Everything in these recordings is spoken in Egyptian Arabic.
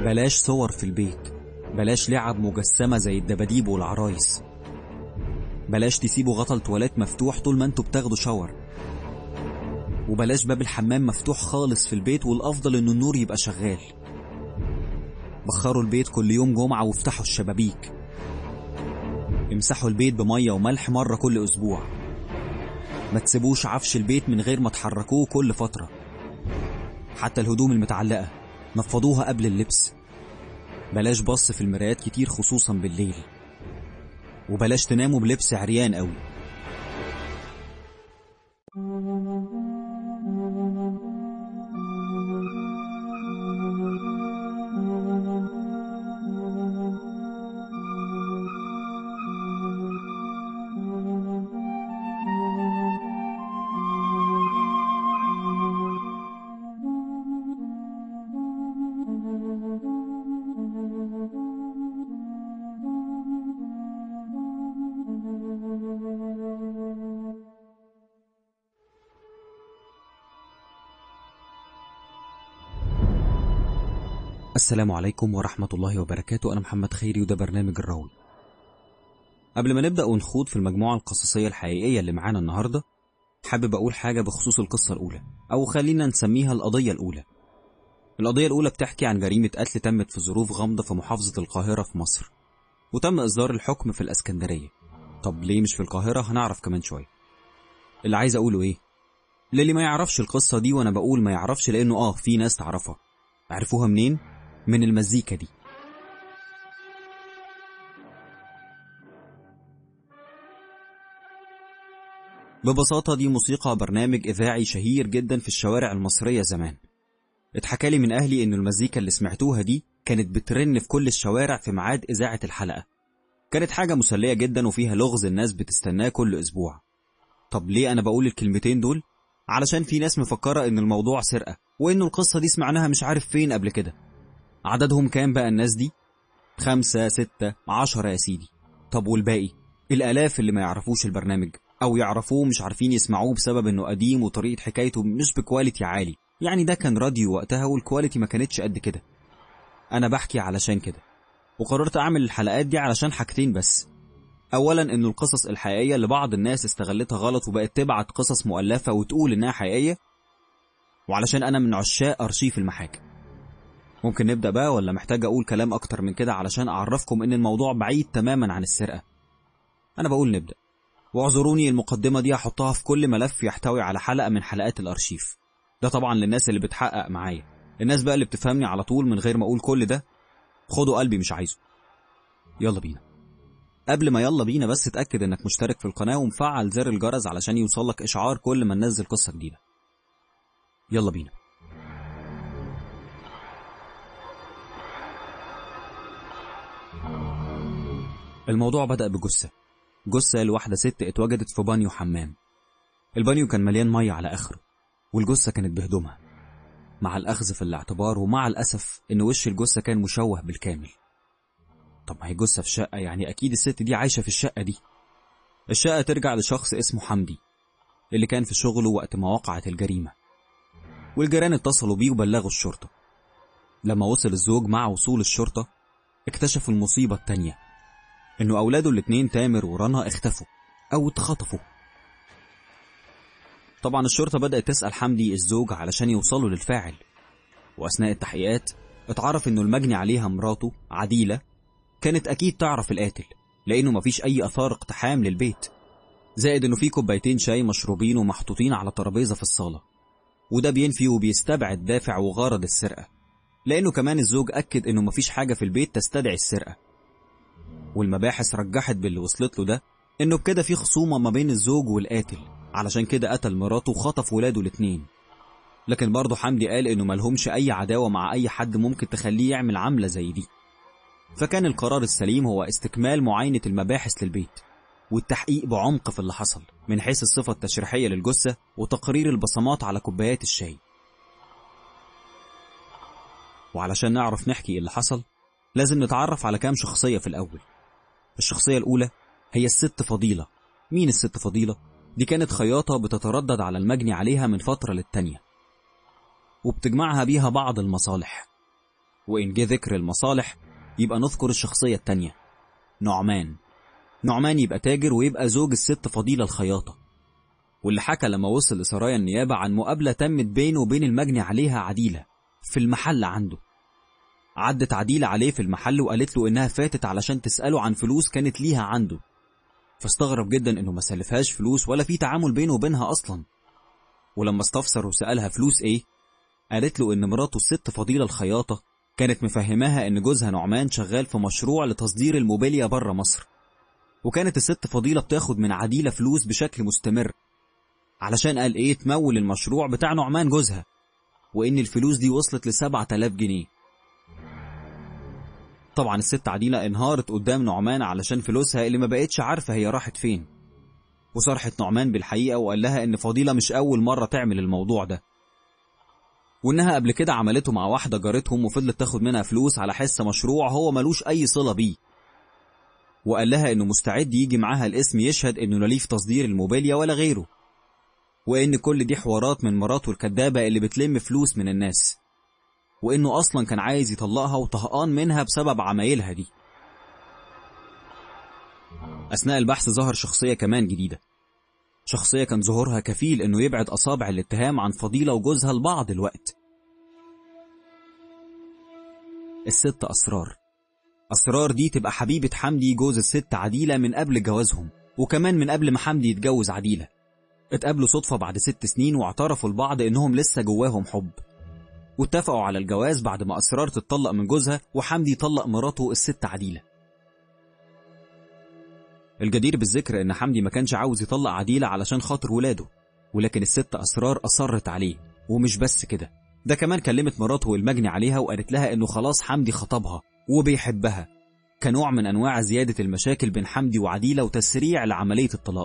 بلاش صور في البيت بلاش لعب مجسمة زي الدباديب والعرايس بلاش تسيبوا غطا التواليت مفتوح طول ما انتوا بتاخدوا شاور وبلاش باب الحمام مفتوح خالص في البيت والأفضل إنه النور يبقى شغال بخروا البيت كل يوم جمعة وافتحوا الشبابيك امسحوا البيت بمية وملح مرة كل أسبوع ما تسيبوش عفش البيت من غير ما تحركوه كل فترة حتى الهدوم المتعلقة نفضوها قبل اللبس بلاش بص في المرايات كتير خصوصا بالليل وبلاش تناموا بلبس عريان قوي السلام عليكم ورحمة الله وبركاته أنا محمد خيري وده برنامج الراوي قبل ما نبدأ ونخوض في المجموعة القصصية الحقيقية اللي معانا النهاردة حابب أقول حاجة بخصوص القصة الأولى أو خلينا نسميها القضية الأولى القضية الأولى بتحكي عن جريمة قتل تمت في ظروف غامضة في محافظة القاهرة في مصر وتم إصدار الحكم في الأسكندرية طب ليه مش في القاهرة هنعرف كمان شوية اللي عايز أقوله إيه للي ما يعرفش القصة دي وأنا بقول ما يعرفش لأنه آه في ناس تعرفها عرفوها منين؟ من المزيكا دي ببساطة دي موسيقى برنامج إذاعي شهير جدا في الشوارع المصرية زمان اتحكالي من أهلي إن المزيكا اللي سمعتوها دي كانت بترن في كل الشوارع في ميعاد إذاعة الحلقة كانت حاجة مسلية جدا وفيها لغز الناس بتستناه كل أسبوع طب ليه أنا بقول الكلمتين دول؟ علشان في ناس مفكرة إن الموضوع سرقة وإنه القصة دي سمعناها مش عارف فين قبل كده عددهم كام بقى الناس دي؟ خمسة ستة عشرة يا سيدي طب والباقي؟ الآلاف اللي ما يعرفوش البرنامج أو يعرفوه مش عارفين يسمعوه بسبب إنه قديم وطريقة حكايته مش بكواليتي عالي يعني ده كان راديو وقتها والكواليتي ما كانتش قد كده أنا بحكي علشان كده وقررت أعمل الحلقات دي علشان حاجتين بس أولا إنه القصص الحقيقية اللي بعض الناس استغلتها غلط وبقت تبعت قصص مؤلفة وتقول إنها حقيقية وعلشان أنا من عشاق أرشيف المحاكم ممكن نبدأ بقى ولا محتاج أقول كلام أكتر من كده علشان أعرفكم إن الموضوع بعيد تماما عن السرقة أنا بقول نبدأ واعذروني المقدمة دي هحطها في كل ملف يحتوي على حلقة من حلقات الأرشيف ده طبعا للناس اللي بتحقق معايا الناس بقى اللي بتفهمني على طول من غير ما أقول كل ده خدوا قلبي مش عايزه يلا بينا قبل ما يلا بينا بس اتأكد إنك مشترك في القناة ومفعل زر الجرس علشان يوصلك إشعار كل ما ننزل قصة جديدة يلا بينا الموضوع بدأ بجثة جثة لواحدة ست اتوجدت في بانيو حمام البانيو كان مليان مية على آخره والجثة كانت بهدومها مع الأخذ في الاعتبار ومع الأسف إن وش الجثة كان مشوه بالكامل طب ما هي جثة في شقة يعني أكيد الست دي عايشة في الشقة دي الشقة ترجع لشخص اسمه حمدي اللي كان في شغله وقت ما وقعت الجريمة والجيران اتصلوا بيه وبلغوا الشرطة لما وصل الزوج مع وصول الشرطة اكتشفوا المصيبة التانية إنه أولاده الاتنين تامر ورنا اختفوا أو اتخطفوا طبعا الشرطة بدأت تسأل حمدي الزوج علشان يوصلوا للفاعل وأثناء التحقيقات اتعرف إنه المجني عليها مراته عديلة كانت أكيد تعرف القاتل لأنه مفيش أي أثار اقتحام للبيت زائد إنه في كوبايتين شاي مشروبين ومحطوطين على ترابيزة في الصالة وده بينفي وبيستبعد دافع وغرض السرقة لأنه كمان الزوج أكد إنه مفيش حاجة في البيت تستدعي السرقة والمباحث رجحت باللي وصلت له ده إنه بكده في خصومة ما بين الزوج والقاتل علشان كده قتل مراته وخطف ولاده الاتنين لكن برضه حمدي قال إنه ملهمش أي عداوة مع أي حد ممكن تخليه يعمل عملة زي دي فكان القرار السليم هو استكمال معاينة المباحث للبيت والتحقيق بعمق في اللي حصل من حيث الصفة التشريحية للجثة وتقرير البصمات على كوبايات الشاي وعلشان نعرف نحكي اللي حصل لازم نتعرف على كام شخصية في الأول الشخصية الأولى هي الست فضيلة مين الست فضيلة؟ دي كانت خياطة بتتردد على المجني عليها من فترة للتانية وبتجمعها بيها بعض المصالح وإن جه ذكر المصالح يبقى نذكر الشخصية التانية نعمان نعمان يبقى تاجر ويبقى زوج الست فضيلة الخياطة واللي حكى لما وصل لسرايا النيابة عن مقابلة تمت بينه وبين المجني عليها عديلة في المحل عنده عدت عديلة عليه في المحل وقالت له إنها فاتت علشان تسأله عن فلوس كانت ليها عنده فاستغرب جدا إنه ما سلفهاش فلوس ولا في تعامل بينه وبينها أصلا ولما استفسر وسألها فلوس إيه قالت له إن مراته الست فضيلة الخياطة كانت مفهماها إن جوزها نعمان شغال في مشروع لتصدير الموبيليا بره مصر وكانت الست فضيلة بتاخد من عديلة فلوس بشكل مستمر علشان قال إيه تمول المشروع بتاع نعمان جوزها وإن الفلوس دي وصلت لسبعة آلاف جنيه طبعا الست عديلة انهارت قدام نعمان علشان فلوسها اللي ما بقتش عارفة هي راحت فين وصرحت نعمان بالحقيقة وقال لها إن فضيلة مش أول مرة تعمل الموضوع ده وإنها قبل كده عملته مع واحدة جارتهم وفضلت تاخد منها فلوس على حس مشروع هو ملوش أي صلة بيه وقال لها إنه مستعد يجي معاها الاسم يشهد إنه لا ليه في تصدير الموبيليا ولا غيره وإن كل دي حوارات من مراته الكدابة اللي بتلم فلوس من الناس وإنه أصلا كان عايز يطلقها وطهقان منها بسبب عمايلها دي أثناء البحث ظهر شخصية كمان جديدة شخصية كان ظهورها كفيل إنه يبعد أصابع الاتهام عن فضيلة وجوزها لبعض الوقت الست أسرار أسرار دي تبقى حبيبة حمدي جوز الست عديلة من قبل جوازهم وكمان من قبل ما حمدي يتجوز عديلة اتقابلوا صدفة بعد ست سنين واعترفوا لبعض إنهم لسه جواهم حب واتفقوا على الجواز بعد ما أسرار تتطلق من جوزها وحمدي طلق مراته الست عديلة الجدير بالذكر إن حمدي ما كانش عاوز يطلق عديلة علشان خاطر ولاده ولكن الست أسرار أصرت عليه ومش بس كده ده كمان كلمت مراته المجني عليها وقالت لها إنه خلاص حمدي خطبها وبيحبها كنوع من أنواع زيادة المشاكل بين حمدي وعديلة وتسريع لعملية الطلاق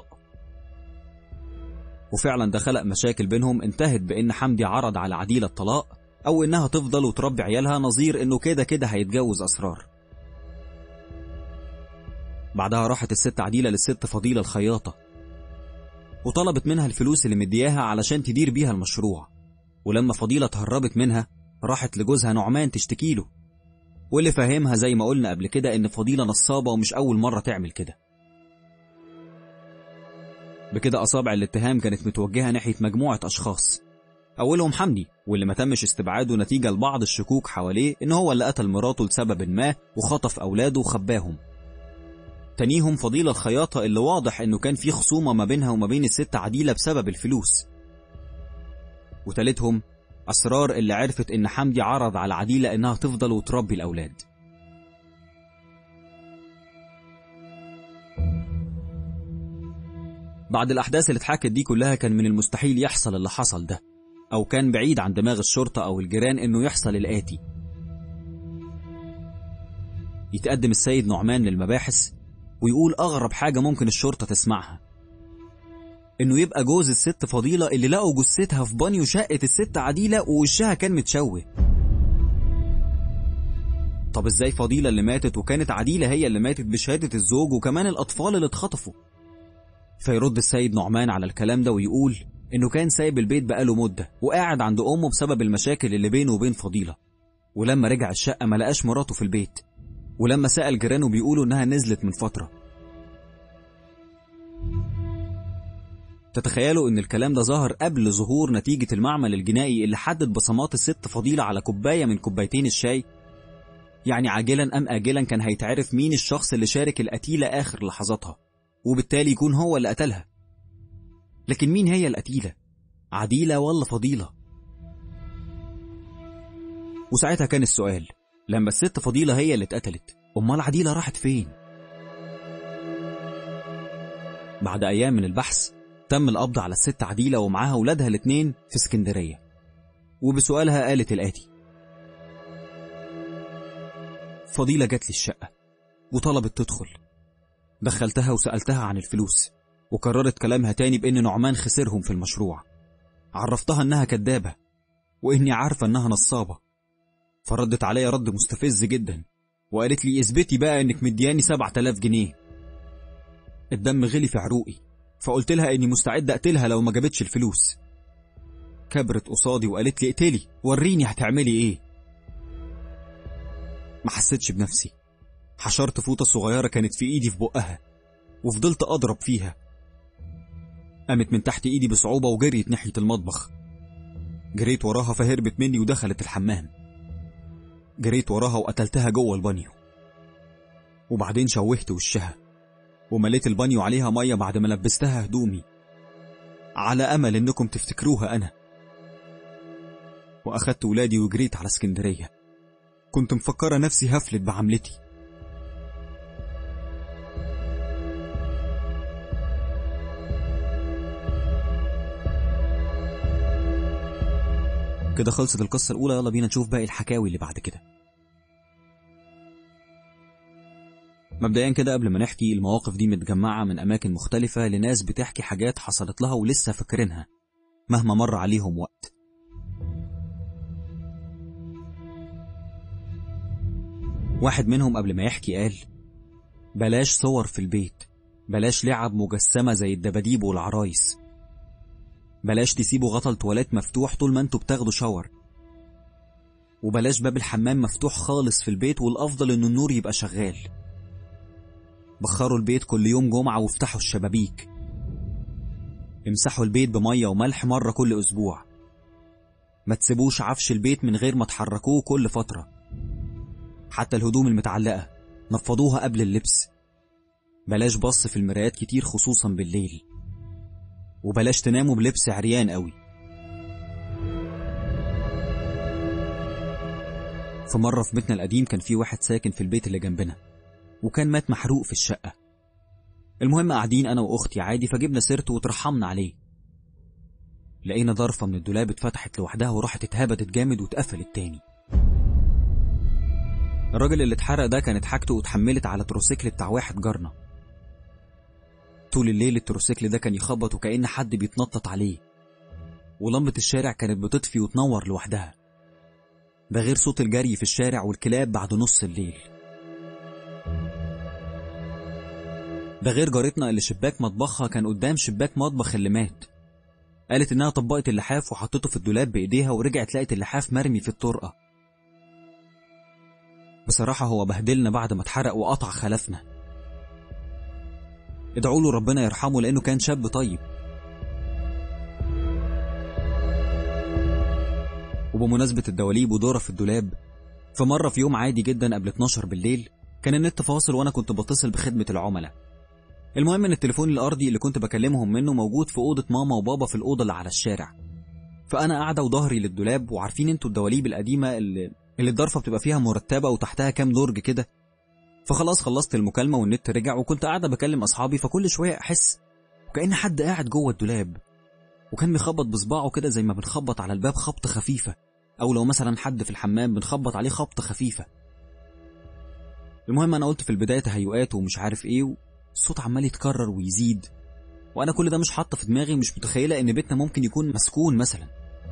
وفعلا ده خلق مشاكل بينهم انتهت بإن حمدي عرض على عديلة الطلاق أو إنها تفضل وتربي عيالها نظير إنه كده كده هيتجوز أسرار بعدها راحت الست عديلة للست فضيلة الخياطة وطلبت منها الفلوس اللي مدياها علشان تدير بيها المشروع ولما فضيلة تهربت منها راحت لجوزها نعمان تشتكيله واللي فاهمها زي ما قلنا قبل كده إن فضيلة نصابة ومش أول مرة تعمل كده بكده أصابع الاتهام كانت متوجهة ناحية مجموعة أشخاص أولهم حمدي واللي ما تمش استبعاده نتيجة لبعض الشكوك حواليه إن هو اللي قتل مراته لسبب ما وخطف أولاده وخباهم تانيهم فضيلة الخياطة اللي واضح إنه كان في خصومة ما بينها وما بين الست عديلة بسبب الفلوس وتالتهم أسرار اللي عرفت إن حمدي عرض على عديلة إنها تفضل وتربي الأولاد بعد الأحداث اللي اتحكت دي كلها كان من المستحيل يحصل اللي حصل ده أو كان بعيد عن دماغ الشرطة أو الجيران إنه يحصل الآتي يتقدم السيد نعمان للمباحث ويقول أغرب حاجة ممكن الشرطة تسمعها إنه يبقى جوز الست فضيلة اللي لقوا جثتها في بانيو شقة الست عديلة ووشها كان متشوه طب ازاي فضيلة اللي ماتت وكانت عديلة هي اللي ماتت بشهادة الزوج وكمان الأطفال اللي اتخطفوا فيرد السيد نعمان على الكلام ده ويقول إنه كان سايب البيت بقاله مدة وقاعد عند أمه بسبب المشاكل اللي بينه وبين فضيلة ولما رجع الشقة ما لقاش مراته في البيت ولما سأل جيرانه بيقولوا إنها نزلت من فترة تتخيلوا إن الكلام ده ظهر قبل ظهور نتيجة المعمل الجنائي اللي حدد بصمات الست فضيلة على كوباية من كوبايتين الشاي يعني عاجلا أم آجلا كان هيتعرف مين الشخص اللي شارك القتيلة آخر لحظاتها وبالتالي يكون هو اللي قتلها لكن مين هي القتيلة؟ عديلة ولا فضيلة؟ وساعتها كان السؤال لما الست فضيلة هي اللي اتقتلت أمال عديلة راحت فين؟ بعد أيام من البحث تم القبض على الست عديلة ومعاها ولادها الاتنين في اسكندرية وبسؤالها قالت الآتي فضيلة جات لي الشقة وطلبت تدخل دخلتها وسألتها عن الفلوس وكررت كلامها تاني بإن نعمان خسرهم في المشروع عرفتها إنها كدابة وإني عارفة إنها نصابة فردت عليا رد مستفز جدا وقالت لي اثبتي بقى إنك مدياني سبعة آلاف جنيه الدم غلي في عروقي فقلت لها إني مستعد أقتلها لو ما جابتش الفلوس كبرت قصادي وقالت لي اقتلي وريني هتعملي إيه ما حسيتش بنفسي حشرت فوطة صغيرة كانت في ايدي في بقها وفضلت اضرب فيها قامت من تحت ايدي بصعوبة وجريت ناحية المطبخ جريت وراها فهربت مني ودخلت الحمام جريت وراها وقتلتها جوه البانيو وبعدين شوهت وشها ومليت البانيو عليها مية بعد ما لبستها هدومي على أمل إنكم تفتكروها أنا وأخدت ولادي وجريت على اسكندرية كنت مفكرة نفسي هفلت بعملتي كده خلصت القصة الأولى يلا بينا نشوف باقي الحكاوي اللي بعد كده مبدئيا كده قبل ما نحكي المواقف دي متجمعة من أماكن مختلفة لناس بتحكي حاجات حصلت لها ولسه فاكرينها مهما مر عليهم وقت واحد منهم قبل ما يحكي قال بلاش صور في البيت بلاش لعب مجسمة زي الدباديب والعرايس بلاش تسيبوا غطا التواليت مفتوح طول ما انتوا بتاخدوا شاور وبلاش باب الحمام مفتوح خالص في البيت والأفضل إن النور يبقى شغال بخروا البيت كل يوم جمعة وافتحوا الشبابيك امسحوا البيت بمية وملح مرة كل أسبوع ما تسيبوش عفش البيت من غير ما تحركوه كل فترة حتى الهدوم المتعلقة نفضوها قبل اللبس بلاش بص في المرايات كتير خصوصا بالليل وبلاش تناموا بلبس عريان قوي في مرة في بيتنا القديم كان في واحد ساكن في البيت اللي جنبنا وكان مات محروق في الشقة المهم قاعدين أنا وأختي عادي فجبنا سيرته وترحمنا عليه لقينا ظرفة من الدولاب اتفتحت لوحدها وراحت اتهبدت جامد واتقفلت تاني الراجل اللي اتحرق ده كانت حاجته اتحملت على تروسيكل بتاع واحد جارنا طول الليل التروسيكل ده كان يخبط وكأن حد بيتنطط عليه ولمبة الشارع كانت بتطفي وتنور لوحدها ده غير صوت الجري في الشارع والكلاب بعد نص الليل ده غير جارتنا اللي شباك مطبخها كان قدام شباك مطبخ اللي مات قالت انها طبقت اللحاف وحطته في الدولاب بايديها ورجعت لقت اللحاف مرمي في الطرقة بصراحة هو بهدلنا بعد ما اتحرق وقطع خلفنا ادعوا له ربنا يرحمه لانه كان شاب طيب وبمناسبة الدواليب ودورة في الدولاب فمرة في يوم عادي جدا قبل 12 بالليل كان النت فاصل وانا كنت بتصل بخدمة العملاء المهم ان التليفون الارضي اللي كنت بكلمهم منه موجود في اوضة ماما وبابا في الاوضة اللي على الشارع فانا قاعدة وظهري للدولاب وعارفين انتوا الدواليب القديمة اللي اللي الضرفة بتبقى فيها مرتبة وتحتها كام درج كده فخلاص خلصت المكالمة والنت رجع وكنت قاعدة بكلم أصحابي فكل شوية أحس وكأن حد قاعد جوه الدولاب وكان بيخبط بصباعه كده زي ما بنخبط على الباب خبطة خفيفة أو لو مثلا حد في الحمام بنخبط عليه خبطة خفيفة المهم أنا قلت في البداية تهيؤات ومش عارف إيه الصوت عمال يتكرر ويزيد وأنا كل ده مش حاطة في دماغي مش متخيلة إن بيتنا ممكن يكون مسكون مثلا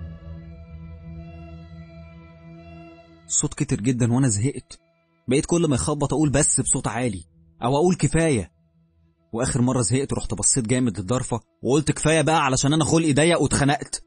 الصوت كتر جدا وأنا زهقت بقيت كل ما يخبط أقول بس بصوت عالي أو أقول كفاية وآخر مرة زهقت رحت بصيت جامد للضرفة وقلت كفاية بقى علشان أنا خلقي ضيق واتخنقت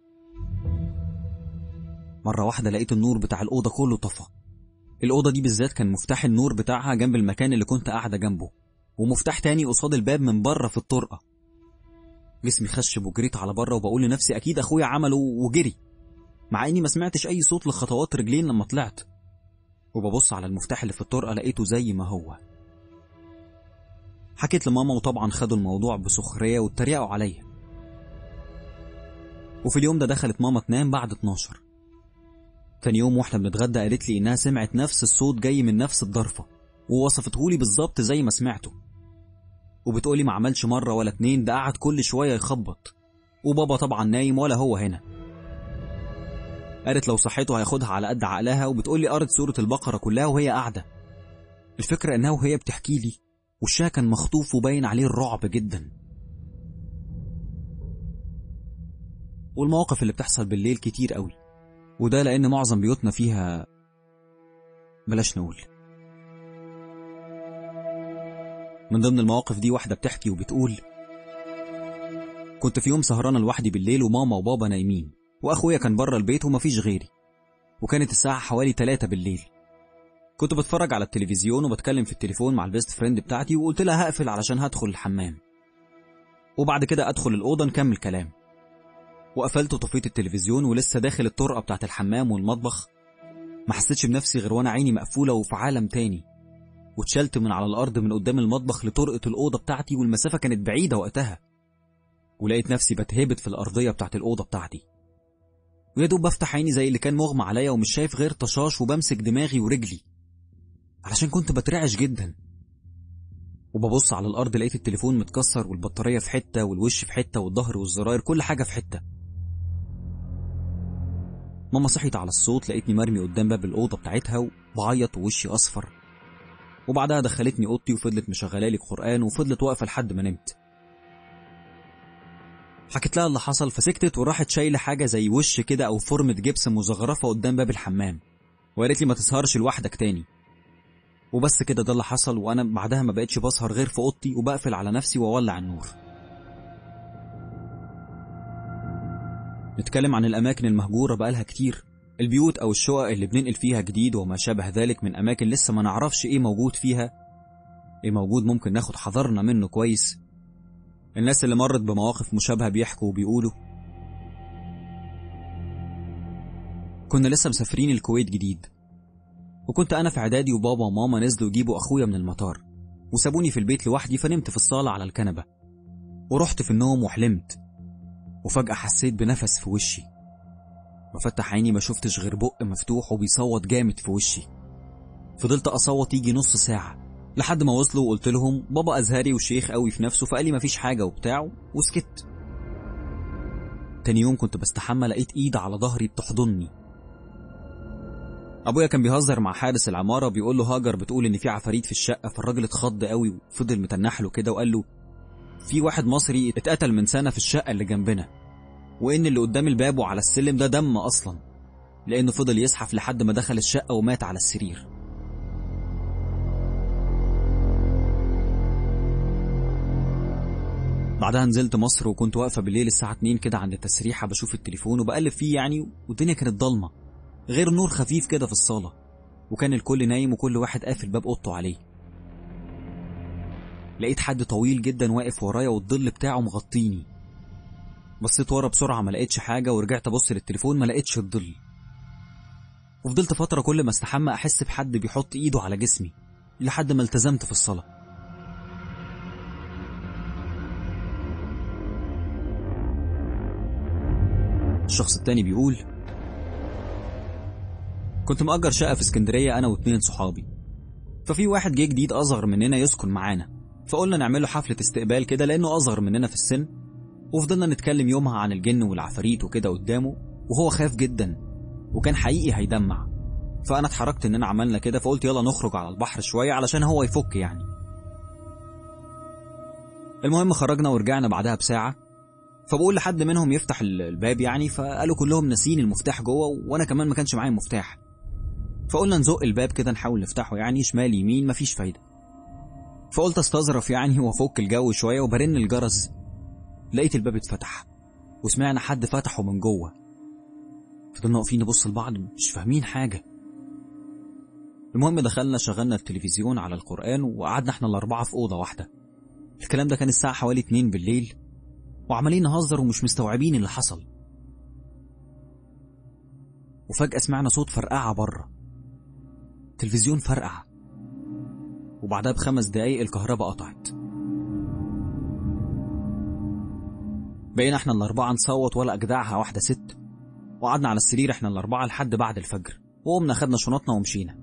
مرة واحدة لقيت النور بتاع الأوضة كله طفى الأوضة دي بالذات كان مفتاح النور بتاعها جنب المكان اللي كنت قاعدة جنبه ومفتاح تاني قصاد الباب من بره في الطرقة جسمي خشب وجريت على بره وبقول لنفسي أكيد أخويا عمله وجري مع إني ما سمعتش أي صوت لخطوات رجلين لما طلعت وببص على المفتاح اللي في الطرقة لقيته زي ما هو حكيت لماما وطبعا خدوا الموضوع بسخرية واتريقوا عليا وفي اليوم ده دخلت ماما تنام بعد 12 تاني يوم واحنا بنتغدى قالت لي انها سمعت نفس الصوت جاي من نفس الضرفة ووصفتهولي بالظبط زي ما سمعته وبتقولي ما عملش مرة ولا اتنين ده قعد كل شوية يخبط وبابا طبعا نايم ولا هو هنا قالت لو صحته هياخدها على قد عقلها وبتقولي قرت سورة البقرة كلها وهي قاعدة الفكرة انها وهي بتحكي لي وشها كان مخطوف وباين عليه الرعب جدا والمواقف اللي بتحصل بالليل كتير قوي وده لأن معظم بيوتنا فيها بلاش نقول من ضمن المواقف دي واحدة بتحكي وبتقول كنت في يوم سهرانة لوحدي بالليل وماما وبابا نايمين وأخويا كان بره البيت ومفيش غيري وكانت الساعة حوالي تلاتة بالليل كنت بتفرج على التلفزيون وبتكلم في التليفون مع البيست فريند بتاعتي وقلت لها هقفل علشان هدخل الحمام وبعد كده ادخل الاوضه نكمل كلام وقفلت وطفيت التلفزيون ولسه داخل الطرقه بتاعت الحمام والمطبخ ما حسيتش بنفسي غير وانا عيني مقفوله وفي عالم تاني واتشلت من على الارض من قدام المطبخ لطرقه الاوضه بتاعتي والمسافه كانت بعيده وقتها ولقيت نفسي بتهبت في الارضيه بتاعت الاوضه بتاعتي ويا دوب بفتح عيني زي اللي كان مغمى عليا ومش شايف غير طشاش وبمسك دماغي ورجلي علشان كنت بترعش جدا وببص على الارض لقيت التليفون متكسر والبطاريه في حته والوش في حته والظهر والزراير كل حاجه في حته ماما صحيت على الصوت لقيتني مرمي قدام باب الاوضه بتاعتها وبعيط ووشي اصفر وبعدها دخلتني اوضتي وفضلت مشغلالي قران وفضلت واقفه لحد ما نمت حكيت لها اللي حصل فسكتت وراحت شايله حاجه زي وش كده او فورمه جبس مزخرفه قدام باب الحمام وقالت لي ما تسهرش لوحدك تاني وبس كده ده اللي حصل وانا بعدها ما بقتش بسهر غير في اوضتي وبقفل على نفسي واولع النور نتكلم عن الاماكن المهجوره بقالها كتير البيوت او الشقق اللي بننقل فيها جديد وما شابه ذلك من اماكن لسه ما نعرفش ايه موجود فيها ايه موجود ممكن ناخد حذرنا منه كويس الناس اللي مرت بمواقف مشابهه بيحكوا وبيقولوا كنا لسه مسافرين الكويت جديد وكنت أنا في إعدادي وبابا وماما نزلوا يجيبوا أخويا من المطار وسابوني في البيت لوحدي فنمت في الصالة على الكنبة ورحت في النوم وحلمت وفجأة حسيت بنفس في وشي بفتح عيني ما شفتش غير بق مفتوح وبيصوت جامد في وشي فضلت أصوت يجي نص ساعة لحد ما وصلوا وقلت لهم بابا أزهري وشيخ قوي في نفسه فقال لي مفيش حاجة وبتاع وسكت تاني يوم كنت بستحمى لقيت إيد على ظهري بتحضني ابويا كان بيهزر مع حارس العماره بيقول له هاجر بتقول ان في عفاريت في الشقه فالراجل اتخض قوي وفضل متنح له كده وقال له في واحد مصري اتقتل من سنه في الشقه اللي جنبنا وان اللي قدام الباب وعلى السلم ده دم اصلا لانه فضل يزحف لحد ما دخل الشقه ومات على السرير بعدها نزلت مصر وكنت واقفه بالليل الساعه 2 كده عند التسريحه بشوف التليفون وبقلب فيه يعني والدنيا كانت ضلمه غير نور خفيف كده في الصالة وكان الكل نايم وكل واحد قافل باب اوضته عليه لقيت حد طويل جدا واقف ورايا والظل بتاعه مغطيني بصيت ورا بسرعة ما لقيتش حاجة ورجعت ابص للتليفون ما لقيتش الظل وفضلت فترة كل ما استحمى احس بحد بيحط ايده على جسمي لحد ما التزمت في الصلاة الشخص التاني بيقول كنت مأجر شقة في اسكندرية أنا واتنين صحابي ففي واحد جه جديد أصغر مننا يسكن معانا فقلنا نعمله حفلة استقبال كده لأنه أصغر مننا في السن وفضلنا نتكلم يومها عن الجن والعفاريت وكده قدامه وهو خاف جدا وكان حقيقي هيدمع فأنا اتحركت إننا عملنا كده فقلت يلا نخرج على البحر شوية علشان هو يفك يعني المهم خرجنا ورجعنا بعدها بساعة فبقول لحد منهم يفتح الباب يعني فقالوا كلهم ناسين المفتاح جوه وانا كمان ما كانش معايا مفتاح فقلنا نزق الباب كده نحاول نفتحه يعني شمال يمين مفيش فايدة فقلت استظرف يعني وافك الجو شوية وبرن الجرس لقيت الباب اتفتح وسمعنا حد فتحه من جوه فضلنا واقفين نبص لبعض مش فاهمين حاجة المهم دخلنا شغلنا التلفزيون على القرآن وقعدنا احنا الأربعة في أوضة واحدة الكلام ده كان الساعة حوالي اتنين بالليل وعمالين نهزر ومش مستوعبين اللي حصل وفجأة سمعنا صوت فرقعة بره تلفزيون فرقع وبعدها بخمس دقايق الكهرباء قطعت بقينا احنا الأربعة نصوت ولا أجدعها واحدة ست وقعدنا على السرير احنا الأربعة لحد بعد الفجر وقمنا خدنا شنطنا ومشينا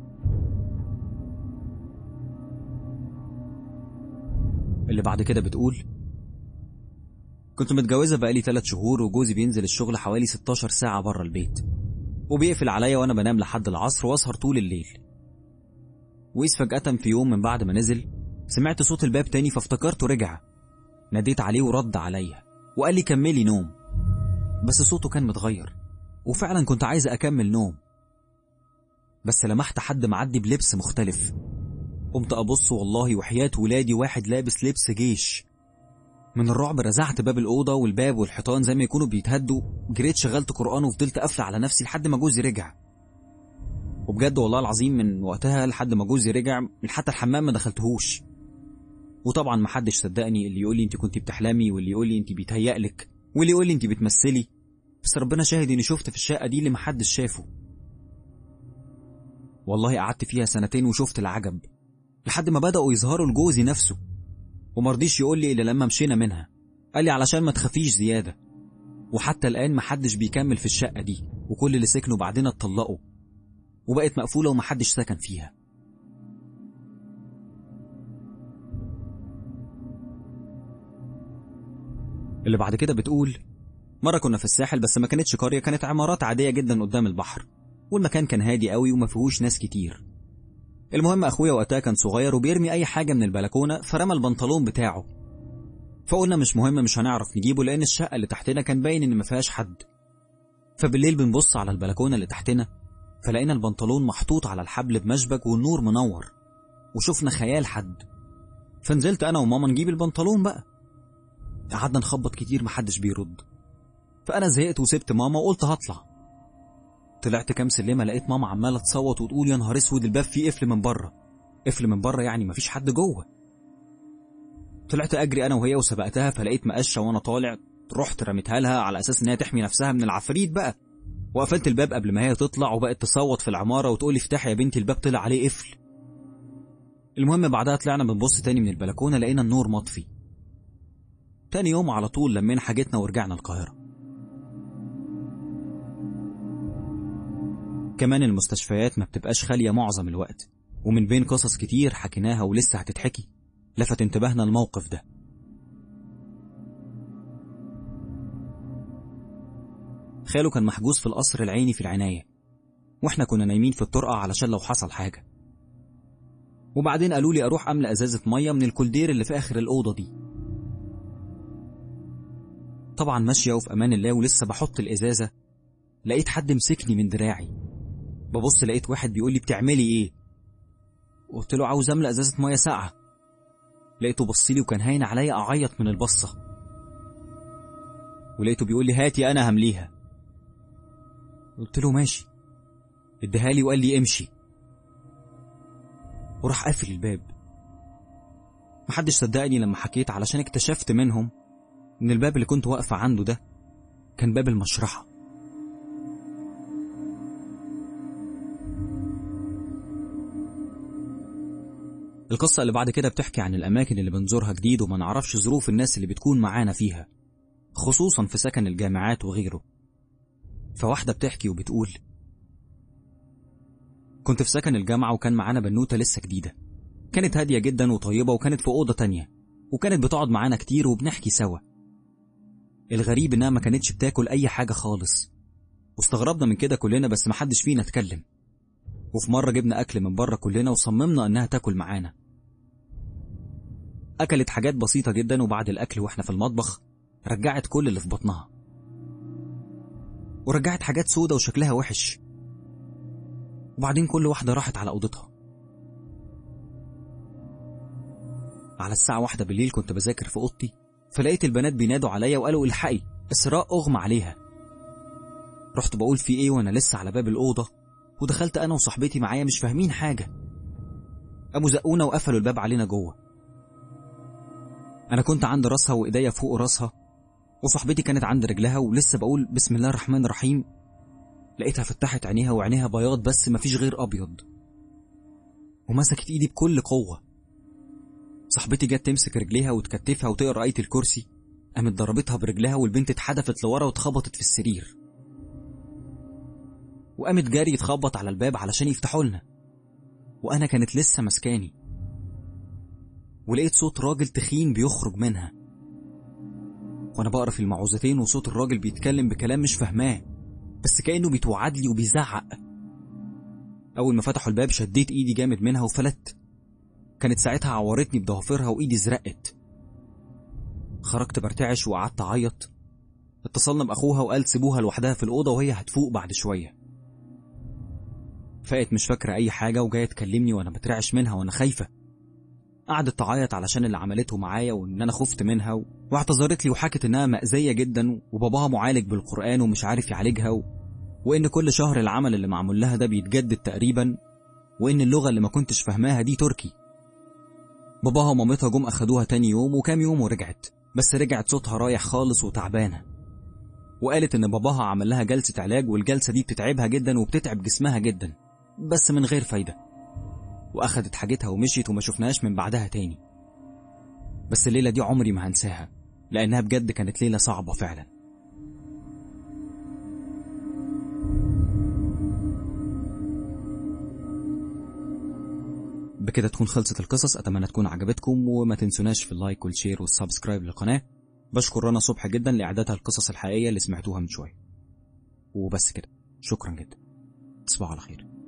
اللي بعد كده بتقول كنت متجوزة بقالي 3 شهور وجوزي بينزل الشغل حوالي 16 ساعة بره البيت وبيقفل عليا وانا بنام لحد العصر واسهر طول الليل وإذ فجأة في يوم من بعد ما نزل سمعت صوت الباب تاني فافتكرته رجع ناديت عليه ورد عليا وقال لي كملي نوم بس صوته كان متغير وفعلا كنت عايز أكمل نوم بس لمحت حد معدي بلبس مختلف قمت أبص والله وحياة ولادي واحد لابس لبس جيش من الرعب رزعت باب الأوضة والباب والحيطان زي ما يكونوا بيتهدوا جريت شغلت قرآن وفضلت قافلة على نفسي لحد ما جوزي رجع وبجد والله العظيم من وقتها لحد ما جوزي رجع من حتى الحمام ما دخلتهوش وطبعا ما حدش صدقني اللي يقول لي انت كنت بتحلمي واللي يقول لي انت بيتهيألك واللي يقول لي انت بتمثلي بس ربنا شاهد اني شفت في الشقه دي اللي محدش شافه والله قعدت فيها سنتين وشفت العجب لحد ما بدأوا يظهروا لجوزي نفسه ومرضيش يقول لي إلا لما مشينا منها قال لي علشان ما تخافيش زيادة وحتى الآن محدش بيكمل في الشقة دي وكل اللي سكنوا بعدين اتطلقوا وبقت مقفولة ومحدش سكن فيها اللي بعد كده بتقول مرة كنا في الساحل بس ما كانتش قرية كانت عمارات عادية جدا قدام البحر والمكان كان هادي قوي وما فيهوش ناس كتير المهم اخويا وقتها كان صغير وبيرمي اي حاجه من البلكونه فرمى البنطلون بتاعه فقلنا مش مهم مش هنعرف نجيبه لان الشقه اللي تحتنا كان باين ان ما فيهاش حد فبالليل بنبص على البلكونه اللي تحتنا فلقينا البنطلون محطوط على الحبل بمشبك والنور منور وشفنا خيال حد فنزلت انا وماما نجيب البنطلون بقى قعدنا نخبط كتير محدش بيرد فانا زهقت وسبت ماما وقلت هطلع طلعت كام سلمه لقيت ماما عماله تصوت وتقول يا نهار اسود الباب فيه قفل من بره قفل من بره يعني مفيش حد جوه طلعت اجري انا وهي وسبقتها فلقيت مقشه وانا طالع رحت رميتها لها على اساس ان هي تحمي نفسها من العفاريت بقى وقفلت الباب قبل ما هي تطلع وبقت تصوت في العماره وتقول لي افتحي يا بنتي الباب طلع عليه قفل المهم بعدها طلعنا بنبص تاني من البلكونه لقينا النور مطفي تاني يوم على طول لمينا حاجتنا ورجعنا القاهره كمان المستشفيات ما بتبقاش خالية معظم الوقت ومن بين قصص كتير حكيناها ولسه هتتحكي لفت انتباهنا الموقف ده خاله كان محجوز في القصر العيني في العناية واحنا كنا نايمين في الطرقة علشان لو حصل حاجة وبعدين قالوا لي اروح املى ازازة مية من الكولدير اللي في اخر الأوضة دي طبعا ماشية وفي امان الله ولسه بحط الازازة لقيت حد مسكني من دراعي ببص لقيت واحد بيقول لي بتعملي ايه قلت له عاوز املى ازازه ميه ساقعه لقيته بص لي وكان هاين عليا اعيط من البصه ولقيته بيقول لي هاتي انا همليها قلت له ماشي اديها لي وقال لي امشي وراح قافل الباب محدش صدقني لما حكيت علشان اكتشفت منهم ان الباب اللي كنت واقفه عنده ده كان باب المشرحه القصة اللي بعد كده بتحكي عن الأماكن اللي بنزورها جديد وما نعرفش ظروف الناس اللي بتكون معانا فيها خصوصا في سكن الجامعات وغيره فواحدة بتحكي وبتقول كنت في سكن الجامعة وكان معانا بنوتة لسه جديدة كانت هادية جدا وطيبة وكانت في أوضة تانية وكانت بتقعد معانا كتير وبنحكي سوا الغريب إنها ما كانتش بتاكل أي حاجة خالص واستغربنا من كده كلنا بس محدش فينا اتكلم وفي مرة جبنا أكل من بره كلنا وصممنا إنها تاكل معانا أكلت حاجات بسيطة جدا وبعد الأكل وإحنا في المطبخ رجعت كل اللي في بطنها ورجعت حاجات سودة وشكلها وحش وبعدين كل واحدة راحت على أوضتها على الساعة واحدة بالليل كنت بذاكر في أوضتي فلقيت البنات بينادوا عليا وقالوا الحقي إسراء أغمى عليها رحت بقول في إيه وأنا لسه على باب الأوضة ودخلت أنا وصاحبتي معايا مش فاهمين حاجة قاموا زقونا وقفلوا الباب علينا جوه أنا كنت عند راسها وإيديا فوق راسها وصاحبتي كانت عند رجلها ولسه بقول بسم الله الرحمن الرحيم لقيتها فتحت عينيها وعينيها بياض بس مفيش غير أبيض ومسكت إيدي بكل قوة صاحبتي جت تمسك رجليها وتكتفها وتقرا آية الكرسي قامت ضربتها برجلها والبنت اتحدفت لورا واتخبطت في السرير وقامت جاري تخبط على الباب علشان يفتحوا لنا وأنا كانت لسه مسكاني ولقيت صوت راجل تخين بيخرج منها وأنا بقرا في المعوذتين وصوت الراجل بيتكلم بكلام مش فاهماه بس كأنه بيتوعد لي وبيزعق أول ما فتحوا الباب شديت إيدي جامد منها وفلت كانت ساعتها عورتني بضوافرها وإيدي زرقت خرجت برتعش وقعدت أعيط اتصلنا بأخوها وقال سيبوها لوحدها في الأوضة وهي هتفوق بعد شوية فقت مش فاكرة أي حاجة وجاية تكلمني وأنا بترعش منها وأنا خايفة قعدت تعيط علشان اللي عملته معايا وإن أنا خفت منها و... واعتذرت لي وحكت إنها مأذية جدا وباباها معالج بالقرآن ومش عارف يعالجها و... وإن كل شهر العمل اللي معمول لها ده بيتجدد تقريبا وإن اللغة اللي ما كنتش فاهماها دي تركي باباها ومامتها جم أخدوها تاني يوم وكام يوم ورجعت بس رجعت صوتها رايح خالص وتعبانة وقالت إن باباها عمل لها جلسة علاج والجلسة دي بتتعبها جدا وبتتعب جسمها جدا بس من غير فايدة وأخدت حاجتها ومشيت وما شفناهاش من بعدها تاني بس الليلة دي عمري ما هنساها لأنها بجد كانت ليلة صعبة فعلا بكده تكون خلصت القصص أتمنى تكون عجبتكم وما تنسوناش في اللايك والشير والسبسكرايب للقناة بشكر رنا صبح جدا لإعدادها القصص الحقيقية اللي سمعتوها من شوية وبس كده شكرا جدا تصبحوا على خير